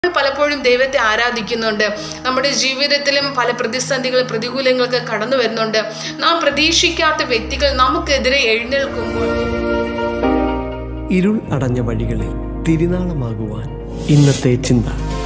നമ്മൾ പലപ്പോഴും ദൈവത്തെ ആരാധിക്കുന്നുണ്ട് നമ്മുടെ ജീവിതത്തിലും പല പ്രതിസന്ധികൾ പ്രതികൂലങ്ങളൊക്കെ കടന്നു വരുന്നുണ്ട് നാം പ്രതീക്ഷിക്കാത്ത വ്യക്തികൾ നമുക്കെതിരെ എഴുന്നേൽക്കുമ്പോൾ ഇരുൾ അടഞ്ഞ വഴികളിൽ തിരുനാളമാകുവാൻ ഇന്നത്തെ ചിന്ത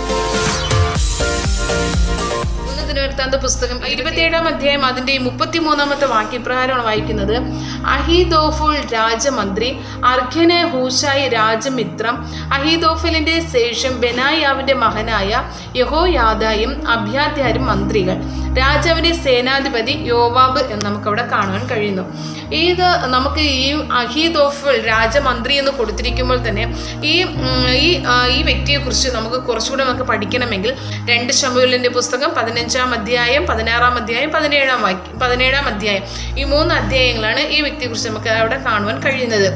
ഒന്ന് ദിനവൃത്താന്ത പുസ്തകം ഇരുപത്തിയേഴാം അധ്യായം അതിന്റെ മുപ്പത്തിമൂന്നാമത്തെ വാക്യപ്രകാരമാണ് വായിക്കുന്നത് അഹീദോഫുൾ രാജമന്ത്രി അർഘ്യന് ഹൂഷായി രാജമിത്രം അഹീദോഫലിന്റെ ശേഷം ബെനായാവിന്റെ മകനായ യഹോയാദായും അഭ്യാധ്യാരും മന്ത്രികൾ രാജാവിന്റെ സേനാധിപതി യോവാബ് എന്ന് നമുക്കവിടെ കാണാൻ കഴിയുന്നു ഇത് നമുക്ക് ഈ അഹീദോഫൽ രാജമന്ത്രി എന്ന് കൊടുത്തിരിക്കുമ്പോൾ തന്നെ ഈ ഉം, ഈ ആ, ഈ വ്യക്തിയെക്കുറിച്ച് നമുക്ക് കുറച്ചുകൂടെ നമുക്ക് പഠിക്കണമെങ്കിൽ രണ്ട് ശമുലിന്റെ പുസ്തകം പതിനഞ്ചാം അധ്യായം പതിനാറാം അധ്യായം പതിനേഴാം വാക്യം പതിനേഴാം അധ്യായം ഈ മൂന്ന് അധ്യായങ്ങളാണ് ഈ വ്യക്തിയെക്കുറിച്ച് നമുക്ക് അവിടെ കാണുവാൻ കഴിയുന്നത്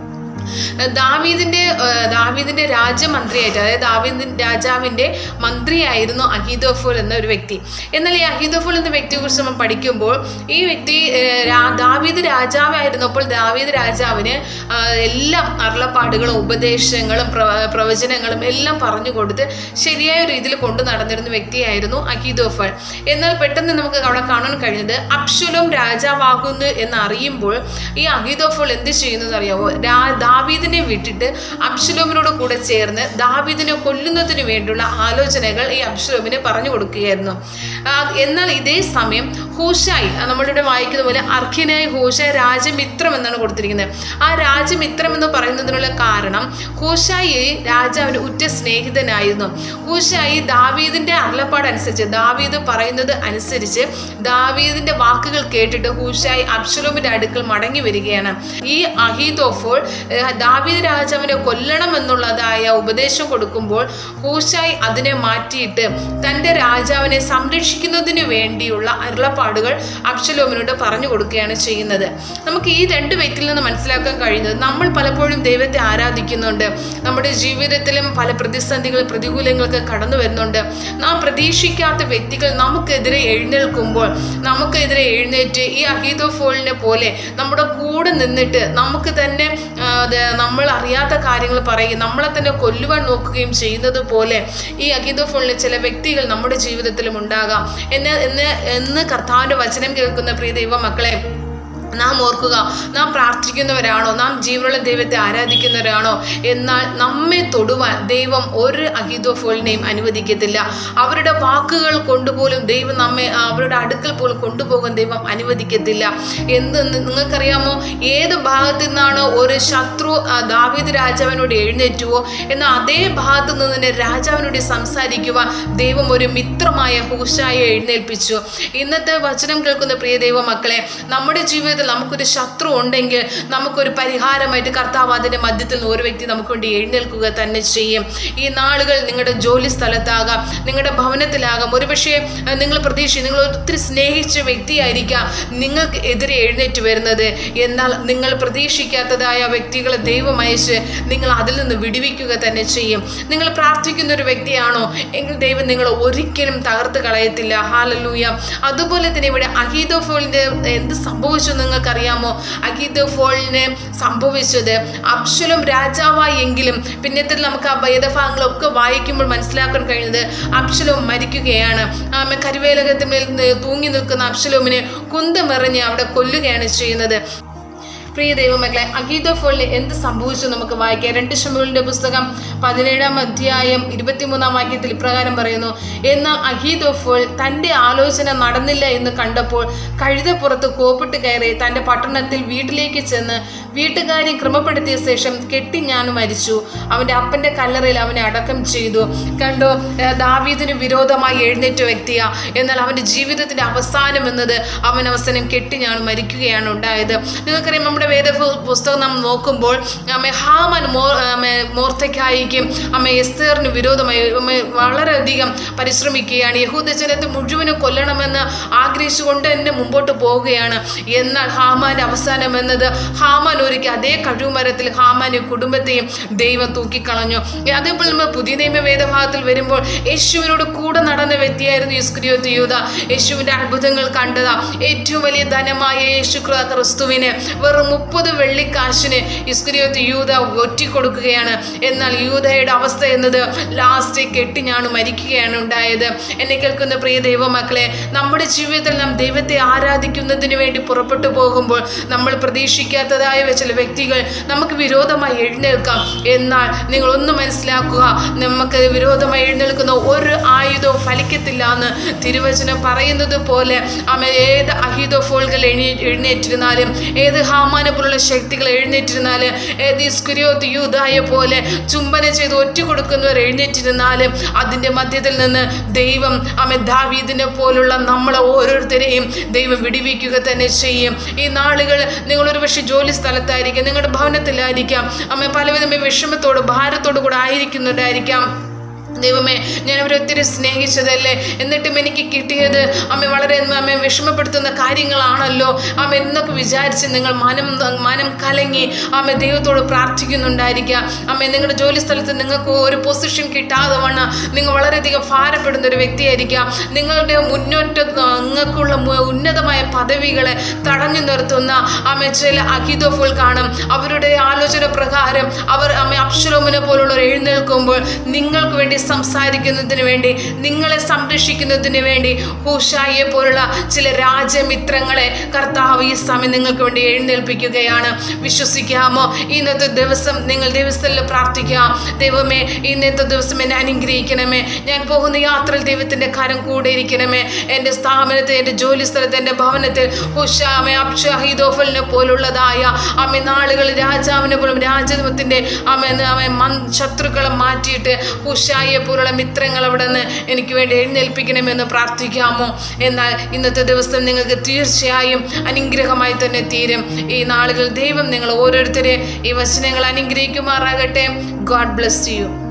ദാവീദിന്റെ ഏഹ്, ദാവീദിന്റെ രാജമന്ത്രിയായിട്ട് അതായത് ദാവീദ് രാജാവിന്റെ മന്ത്രിയായിരുന്നു അഹീദോഫോൽ എന്ന ഒരു വ്യക്തി എന്നാൽ ഈ അഹീദോഫോൽ എന്ന വ്യക്തിയെ കുറിച്ച് നമ്മൾ പഠിക്കുമ്പോൾ ഈ വ്യക്തി ഏഹ്, രാ- ദാവീദ് രാജാവായിരുന്നപ്പോൾ ദാവീദ് രാജാവിന് ആ, എല്ലാ അരുളപ്പാടുകളും ഉപദേശങ്ങളും പ്രവ- പ്രവചനങ്ങളും എല്ലാം പറഞ്ഞു കൊടുത്ത് ശരിയായ രീതിയിൽ കൊണ്ടു നടന്നിരുന്ന വ്യക്തിയായിരുന്നു അഹീദോഫൽ എന്നാൽ പെട്ടെന്ന് നമുക്ക് അവിടെ കാണാൻ കഴിയുന്നത് അബ്ഷുലോം രാജാവാകുന്നു എന്ന് അറിയുമ്പോൾ ഈ അഹീദോഫൽ എന്ത് ചെയ്യുന്നത് അറിയാമോ രാ ദാവീദിനെ വിട്ടിട്ട് അബ്ഷലോമിനോട് കൂടെ ചേർന്ന് ദാവീദിനെ കൊല്ലുന്നതിന് വേണ്ടിയുള്ള ആലോചനകൾ ഈ അബ്ഷലോമിന് പറഞ്ഞു കൊടുക്കുകയായിരുന്നു ആ, എന്നാൽ ഇതേ സമയം ഹൂഷായി ആ, നമ്മളിവിടെ വായിക്കുന്ന പോലെ അർഖ്യനായ ഹൂഷായി രാജമിത്രം എന്നാണ് കൊടുത്തിരിക്കുന്നത് ആ രാജമിത്രം എന്ന് പറയുന്നതിനുള്ള കാരണം ഹൂഷായി രാജാവിന് ഉറ്റ സ്നേഹിതനായിരുന്നു ഹൂഷായി ദാവീദിന്റെ അരുളപ്പാട് അനുസരിച്ച് ദാവീദ് പറയുന്നത് അനുസരിച്ച് ദാവീദിന്റെ വാക്കുകൾ കേട്ടിട്ട് ഹൂഷായി അബ്ഷലോമിന്റെ അടുക്കൽ മടങ്ങി വരികയാണ് ഈ അഹീദോഫോൾ ഏഹ്, ദാവീദ് രാജാവിനെ കൊല്ലണം എന്നുള്ളതായ ഉപദേശം കൊടുക്കുമ്പോൾ ഹൂഷായി അതിനെ മാറ്റിയിട്ട് തൻ്റെ രാജാവിനെ സംരക്ഷിക്കുന്നതിന് വേണ്ടിയുള്ള അരുളപ്പാടുകൾ അബ്ഷലോമിനോട് പറഞ്ഞു കൊടുക്കുകയാണ് ചെയ്യുന്നത് നമുക്ക് ഈ രണ്ട് വ്യക്തിയിൽ നിന്ന് മനസ്സിലാക്കാൻ കഴിയുന്നത് നമ്മൾ പലപ്പോഴും ദൈവത്തെ ആരാധിക്കുന്നുണ്ട് നമ്മുടെ ജീവിതത്തിലും പല പ്രതിസന്ധികൾ പ്രതികൂലങ്ങളൊക്കെ കടന്നു വരുന്നുണ്ട് നാം പ്രതീക്ഷിക്കാത്ത വ്യക്തികൾ നമുക്കെതിരെ എഴുന്നേൽക്കുമ്പോൾ നമുക്കെതിരെ എഴുന്നേറ്റ് ഈ അഹീദോഫോളിനെ പോലെ നമ്മുടെ കൂടെ നിന്നിട്ട് നമുക്ക് തന്നെ ആ, അത് നമ്മൾ അറിയാത്ത കാര്യങ്ങൾ പറയുകയും നമ്മളെ തന്നെ കൊല്ലുവാൻ നോക്കുകയും ചെയ്യുന്നത് പോലെ ഈ അഹീദോഫോളിലെ ചില വ്യക്തികൾ നമ്മുടെ ജീവിതത്തിലും ഉണ്ടാകാം എന്ന് എന്ന് എന്ന് കർത്താവിൻ്റെ വചനം കേൾക്കുന്ന പ്രിയ ദൈവ മക്കളെ നാം ഓർക്കുക നാം പ്രാർത്ഥിക്കുന്നവരാണോ നാം ജീവനുള്ള ദൈവത്തെ ആരാധിക്കുന്നവരാണോ എന്നാൽ നമ്മെ തൊടുവാൻ ദൈവം ഒരു അഹിതോഫോളിനെയും അനുവദിക്കത്തില്ല അവരുടെ വാക്കുകൾ കൊണ്ടുപോലും ദൈവം നമ്മെ ആ, അവരുടെ അടുക്കൽ പോലും കൊണ്ടുപോകാൻ ദൈവം അനുവദിക്കത്തില്ല എന്ത് നിങ്ങൾക്കറിയാമോ ഏത് ഭാഗത്തു നിന്നാണോ ഒരു ശത്രു ആ, ദാവീദ് രാജാവിനോട് എഴുന്നേറ്റുവോ എന്നാൽ അതേ ഭാഗത്ത് നിന്ന് തന്നെ രാജാവിനോട് സംസാരിക്കുവാൻ ദൈവം ഒരു മിത്രമായ ഹൂഷായെ എഴുന്നേൽപ്പിച്ചു ഇന്നത്തെ വചനം കേൾക്കുന്ന പ്രിയ ദൈവ മക്കളെ നമ്മുടെ ജീവിതത്തിൽ നമുക്കൊരു ശത്രു ഉണ്ടെങ്കിൽ നമുക്കൊരു പരിഹാരമായിട്ട് കർത്താവ് അതിൻ്റെ മധ്യത്തിൽ നിന്ന് ഒരു വ്യക്തി നമുക്ക് വേണ്ടി എഴുന്നേൽക്കുക തന്നെ ചെയ്യും ഈ നാളുകൾ നിങ്ങളുടെ ജോലി സ്ഥലത്താകാം നിങ്ങളുടെ ഭവനത്തിലാകാം ഒരുപക്ഷെ അഹ്, നിങ്ങൾ പ്രതീക്ഷ നിങ്ങൾ ഒത്തിരി സ്നേഹിച്ച വ്യക്തിയായിരിക്കാം നിങ്ങൾക്ക് എതിരെ എഴുന്നേറ്റ് വരുന്നത് എന്നാൽ നിങ്ങൾ പ്രതീക്ഷിക്കാത്തതായ വ്യക്തികളെ ദൈവം അയച്ച് നിങ്ങൾ അതിൽ നിന്ന് വിടുവിക്കുക തന്നെ ചെയ്യും നിങ്ങൾ പ്രാർത്ഥിക്കുന്ന ഒരു വ്യക്തിയാണോ എങ്കിൽ ദൈവം നിങ്ങൾ ഒരിക്കലും തകർത്ത് കളയത്തില്ല ഹാലലൂയ അതുപോലെ തന്നെ ഇവിടെ അഹീദോഫോളിന്റെ എന്ത് സംഭവിച്ചു നിങ്ങൾക്കറിയാമോ അഹീദോഫോളിന് സംഭവിച്ചത് അബ്ഷലും രാജാവായി എങ്കിലും പിന്നത്തിൽ നമുക്ക് ആ ഭേദഭാഗങ്ങളൊക്കെ വായിക്കുമ്പോൾ മനസ്സിലാക്കാൻ കഴിയുന്നത് അബ്ഷലോം മരിക്കുകയാണ് ആമ കരുവേലകത്തിന്മേൽ നിന്ന് തൂങ്ങി നിൽക്കുന്ന അബ്ഷലോമിനെ കുന്തമെറിഞ്ഞ് അവിടെ കൊല്ലുകയാണ് ചെയ്യുന്നത് പ്രിയ ദൈവമക്കളെ അഗീതോഫോളിന് എന്ത് സംഭവിച്ചു നമുക്ക് വായിക്കാം രണ്ട് ഷമുലിന്റെ പുസ്തകം പതിനേഴാം അധ്യായം ഇരുപത്തിമൂന്നാം വാക്യത്തിൽ ഇപ്രകാരം പറയുന്നു എന്നാൽ അഗീതോഫോൾ തൻ്റെ ആലോചന നടന്നില്ല എന്ന് കണ്ടപ്പോൾ കഴുതപ്പുറത്ത് കോപ്പിട്ട് കയറി തൻ്റെ പട്ടണത്തിൽ വീട്ടിലേക്ക് ചെന്ന് വീട്ടുകാരെ ക്രമപ്പെടുത്തിയ ശേഷം കെട്ടി ഞാൻ മരിച്ചു അവൻ്റെ അപ്പൻ്റെ കല്ലറയിൽ അവനെ അടക്കം ചെയ്തു കണ്ടോ ഏഹ് ദാവീദിന് വിരോധമായി എഴുന്നേറ്റ വ്യക്തിയാ എന്നാൽ അവൻ്റെ ജീവിതത്തിൻ്റെ അവസാനം എന്നത് അവൻ അവസാനം കെട്ടി ഞാൻ മരിക്കുകയാണ് ഉണ്ടായത് നിങ്ങൾക്കറിയാം നമ്മുടെ വേദ പു- പുസ്തകം നാം നോക്കുമ്പോൾ അമ്മ ഹാമൻ മോ അമ്മ മോർത്തയ്ക്കായിക്കും അമ്മ എസ്തേറിന് വിരോധമായി അമ്മ വളരെയധികം പരിശ്രമിക്കുകയാണ് യഹൂദജനത്തെ മുഴുവനും കൊല്ലണമെന്ന് ആഗ്രഹിച്ചുകൊണ്ട് തന്നെ മുമ്പോട്ട് പോവുകയാണ് എന്നാൽ ഹാമാന്റെ അവസാനം എന്നത് ഹാമാൻ ഒരുക്കി അതേ കഴിവുമരത്തിൽ ഹാമാനെ കുടുംബത്തെയും ദൈവം തൂക്കിക്കളഞ്ഞു അതേപോലെ നമ്മൾ പുതിയ നിയമ വേദഭാഗത്തിൽ വരുമ്പോൾ യേശുവിനോട് കൂടെ നടന്ന വ്യക്തിയായിരുന്നു യുസ്ക്രിയോത്ത് യൂത യേശുവിന്റെ അത്ഭുതങ്ങൾ കണ്ടതാ ഏറ്റവും വലിയ ധനമായ യേശു ക്രിസ്തുവിനെ വെറും മുപ്പത് വെള്ളിക്കാശിന് ഇസ്കരിയോത്ത് യൂത ഒറ്റിക്കൊടുക്കുകയാണ് എന്നാൽ യൂതയുടെ അവസ്ഥ എന്നത് ലാസ്റ്റ് കെട്ടിഞ്ഞാണ് മരിക്കുകയാണ് ഉണ്ടായത് എന്നെ കേൾക്കുന്ന പ്രിയ ദൈവമക്കളെ നമ്മുടെ ജീവിതത്തിൽ നാം ദൈവത്തെ ആരാധിക്കുന്നതിന് വേണ്ടി പുറപ്പെട്ടു പോകുമ്പോൾ നമ്മൾ പ്രതീക്ഷിക്കാത്തതായ ചില വ്യക്തികൾ നമുക്ക് വിരോധമായി എഴുന്നേൽക്കാം എന്നാൽ നിങ്ങൾ ഒന്ന് മനസ്സിലാക്കുക നമുക്ക് വിരോധമായി എഴുന്നേൽക്കുന്ന ഒരു ആയുധവും ഫലിക്കത്തില്ല എന്ന് തിരുവചനം പറയുന്നത് പോലെ അമ്മ ഏത് അഹിതോഫോളുകൾ എഴുന്നേ എഴുന്നേറ്റിരുന്നാലും ഏത് ഹാമാനെ പോലുള്ള ശക്തികൾ എഴുന്നേറ്റിരുന്നാലും ഏത് ഇസ്കുരിയോത്ത് യൂതായ പോലെ ചുംബന ചെയ്ത് ഒറ്റ കൊടുക്കുന്നവർ എഴുന്നേറ്റിരുന്നാലും അതിൻ്റെ മധ്യത്തിൽ നിന്ന് ദൈവം അമ്മ ദാവീദിനെ പോലുള്ള നമ്മളെ ഓരോരുത്തരെയും ദൈവം വിടിവിക്കുക തന്നെ ചെയ്യും ഈ നാളുകൾ നിങ്ങളൊരു പക്ഷേ ജോലി സ്ഥലത്തായിരിക്കാം നിങ്ങളുടെ ഭവനത്തിലായിരിക്കാം അമ്മ പലവിധം വിഷമത്തോട് ഭാരത്തോടു കൂടെ ആയിരിക്കുന്നുണ്ടായിരിക്കാം ദൈവമേ ഞാൻ അവരെ ഒത്തിരി സ്നേഹിച്ചതല്ലേ എന്നിട്ടും എനിക്ക് കിട്ടിയത് അമ്മ വളരെ അമ്മ വിഷമപ്പെടുത്തുന്ന കാര്യങ്ങളാണല്ലോ അമ്മ എന്നൊക്കെ വിചാരിച്ച് നിങ്ങൾ മനം മനം കലങ്ങി അമ്മ ദൈവത്തോട് പ്രാർത്ഥിക്കുന്നുണ്ടായിരിക്കാം അമ്മ നിങ്ങളുടെ ജോലി സ്ഥലത്ത് നിങ്ങൾക്ക് ഒരു പൊസിഷൻ കിട്ടാതെ വണ്ണം നിങ്ങൾ വളരെയധികം ഭാരപ്പെടുന്ന ഒരു വ്യക്തിയായിരിക്കാം നിങ്ങളുടെ മുന്നോട്ട് നിങ്ങൾക്കുള്ള മു- ഉന്നതമായ പദവികളെ തടഞ്ഞു നിർത്തുന്ന അമ്മ ചില അഹിതോഫുൾ കാണും അവരുടെ ആലോചന പ്രകാരം അവർ അമ്മ അപ്ഷരോമിനെ പോലുള്ളവർ എഴുന്നേൽക്കുമ്പോൾ നിങ്ങൾക്ക് വേണ്ടി സംസാരിക്കുന്നതിന് വേണ്ടി നിങ്ങളെ സംരക്ഷിക്കുന്നതിന് വേണ്ടി ഹൂഷായിയെ പോലുള്ള ചില രാജമിത്രങ്ങളെ കർത്താവ് ഈ സമയം നിങ്ങൾക്ക് വേണ്ടി എഴുന്നേൽപ്പിക്കുകയാണ് വിശ്വസിക്കാമോ ഇന്നത്തെ ദിവസം നിങ്ങൾ ദൈവസ്ഥലിൽ പ്രാർത്ഥിക്കാം ദൈവമേ ഇന്നത്തെ ദിവസം എന്നെ അനുഗ്രഹിക്കണമേ ഞാൻ പോകുന്ന യാത്രയിൽ ദൈവത്തിൻ്റെ കരം കൂടെ ഇരിക്കണമേ എൻ്റെ സ്ഥാപനത്തിൽ എൻ്റെ ജോലി സ്ഥലത്ത് എൻ്റെ ഭവനത്തിൽ ഹുഷാമ അബ്ഷാഹിദോഫലിനെ പോലുള്ളതായ അമ്മ നാളുകൾ രാജാവിനെ പോലും രാജത്വത്തിൻ്റെ അമ്മ അമ്മ മൻ ശത്രുക്കളെ മാറ്റിയിട്ട് ഹുഷായെ പോലുള്ള മിത്രങ്ങൾ അവിടെ നിന്ന് എനിക്ക് വേണ്ടി എഴുന്നേൽപ്പിക്കണമെന്ന് പ്രാർത്ഥിക്കാമോ എന്നാൽ ഇന്നത്തെ ദിവസം നിങ്ങൾക്ക് തീർച്ചയായും അനുഗ്രഹമായി തന്നെ തീരും ഈ നാളുകൾ ദൈവം നിങ്ങൾ ഓരോരുത്തരെ ഈ വചനങ്ങൾ അനുഗ്രഹിക്കുമാറാകട്ടെ ഗോഡ് ബ്ലെസ് യു